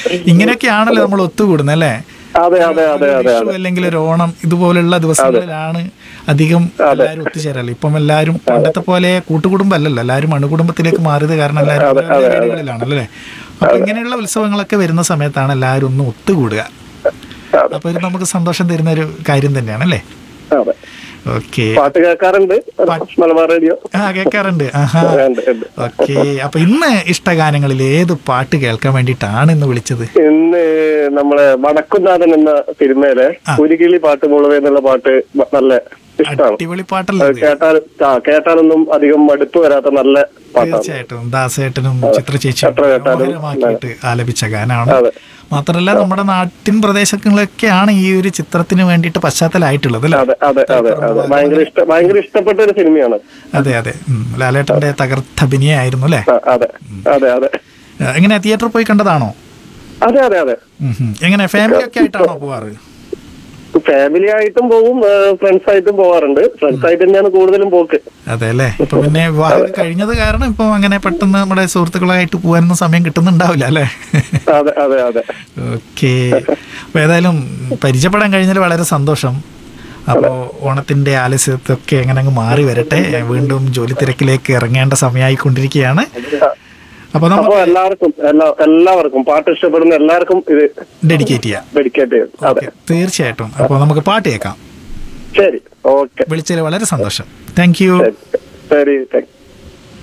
ഇങ്ങനെയൊക്കെയാണല്ലോ നമ്മൾ ഒത്തുകൂടുന്നത് അല്ലേ അതെ അതെ അതെ ഒരു അതെ വിഷു അല്ലെങ്കിൽ ഒരു ഓണം ഇതുപോലുള്ള ദിവസങ്ങളിലാണ് അധികം എല്ലാവരും ഒത്തുചേരല് ഇപ്പം എല്ലാവരും പണ്ടത്തെ പോലെ കൂട്ടുകുടുംബം അല്ലല്ലോ എല്ലാവരും അണുകുടുംബത്തിലേക്ക് മാറിയത് കാരണം എല്ലാവരും ഓരോ വീടുകളിലാണല്ലേ അപ്പൊ ഇങ്ങനെയുള്ള ഉത്സവങ്ങളൊക്കെ വരുന്ന സമയത്താണ് എല്ലാവരും ഒന്ന് ഒത്തുകൂടുക അതെ അപ്പൊ ഇത് നമുക്ക് സന്തോഷം തരുന്ന ഒരു കാര്യം തന്നെയാണ് അല്ലേ അതെ ഓക്കെ പാട്ട് കേൾക്കാറുണ്ട് മലബാർ റേഡിയോ ആ കേൾക്കാറുണ്ട് ആഹാ ഉണ്ട് ഉണ്ട് ഓക്കെ അപ്പൊ ഇന്ന് ഇഷ്ടഗാനങ്ങളിൽ ഏത് പാട്ട് കേൾക്കാൻ വേണ്ടിയിട്ടാണ് ഇന്ന് വിളിച്ചത് ഇന്ന് നമ്മളെ വടക്കുന്നാഥൻ എന്ന സിനിമയിലെ കുരുകിളി പാട്ട് മുളവേ എന്നുള്ള പാട്ട് വ- നല്ല ഇഷ്ടമാണ് അടിപൊളി പാട്ടല്ലേ അത് ഇത്? കേട്ടാൽ ആ കേട്ടാലൊന്നും അധികം മടുപ്പ് വരാത്ത നല്ല പാട്ടാണ് തീർച്ചയായിട്ടും ദാസേട്ടനും ചിത്ര ചേച്ചി ചിത്ര കേട്ടാലും മനോഹരമാക്കിയിട്ട് ആലപിച്ച ഗാനമാണ് അതെ മാത്രല്ല നമ്മുടെ നാട്ടിൻ പ്രദേശങ്ങളിലൊക്കെയാണ് ഈ ഒരു ചിത്രത്തിന് വേണ്ടിയിട്ട് പശ്ചാത്തലമായിട്ടുള്ളത് അല്ലേ അതെ അതെ അതെ അതെ ഭയങ്കര ഇഷ്ട ഭയങ്കര ഇഷ്ടപ്പെട്ട ഒരു സിനിമയാണ് അതെ അതെ ഉം. ലാലേട്ടന്റെ തകർത്ത അഭിനയായിരുന്നു അല്ലേ ആ, അതെ അതെ അതെ ആ, എങ്ങനെ തിയേറ്ററിൽ പോയി കണ്ടതാണോ അതെ അതെ അതെ ഉം, ഉം. എങ്ങനെ ഫാമിലി ഒക്കെ ആയിട്ടാണോ പോവാറ് ഫാമിലി ആയിട്ടും പോവും ഫ്രണ്ട്സ് ആയിട്ടും പോവാറുണ്ട് ഫ്രണ്ട്സ് ആയിട്ട് തന്നെയാണ് കൂടുതലും പോക്ക് അതെ അല്ലേ ഇപ്പൊ പിന്നെ വിവാഹം കഴിഞ്ഞത് കാരണം ഇപ്പൊ അങ്ങനെ പെട്ടെന്ന് നമ്മുടെ സുഹൃത്തുക്കളായിട്ട് പോകാനൊന്നും സമയം കിട്ടുന്നുണ്ടാവില്ല അല്ലേ അതെ അതെ അതെ ഓക്കെ അപ്പൊ ഏതായാലും പരിചയപ്പെടാൻ കഴിഞ്ഞാൽ വളരെ സന്തോഷം അപ്പോൾ ഓണത്തിന്റെ ആലസ്യത്തൊക്കെ എങ്ങനെ അങ്ങ് മാറി വരട്ടെ വീണ്ടും ജോലി തിരക്കിലേക്ക് ഇറങ്ങേണ്ട സമയമായിക്കൊണ്ടിരിക്കുകയാണ് അപ്പൊ അപ്പൊ നമുക്ക് എല്ലാവർക്കും എല്ലാ എല്ലാവർക്കും പാട്ട് ഇഷ്ടപ്പെടുന്ന എല്ലാവർക്കും ഇത് ഡെഡിക്കേറ്റ് ചെയ്യാം ഡെഡിക്കേറ്റ് ചെയ്യും അതെ ഓക്കെ തീർച്ചയായിട്ടും അപ്പോൾ നമുക്ക് പാട്ട് കേൾക്കാം ശരി ഓക്കെ വിളിച്ചതിൽ വളരെ സന്തോഷം താങ്ക് യു ശരി ശരി താങ്ക്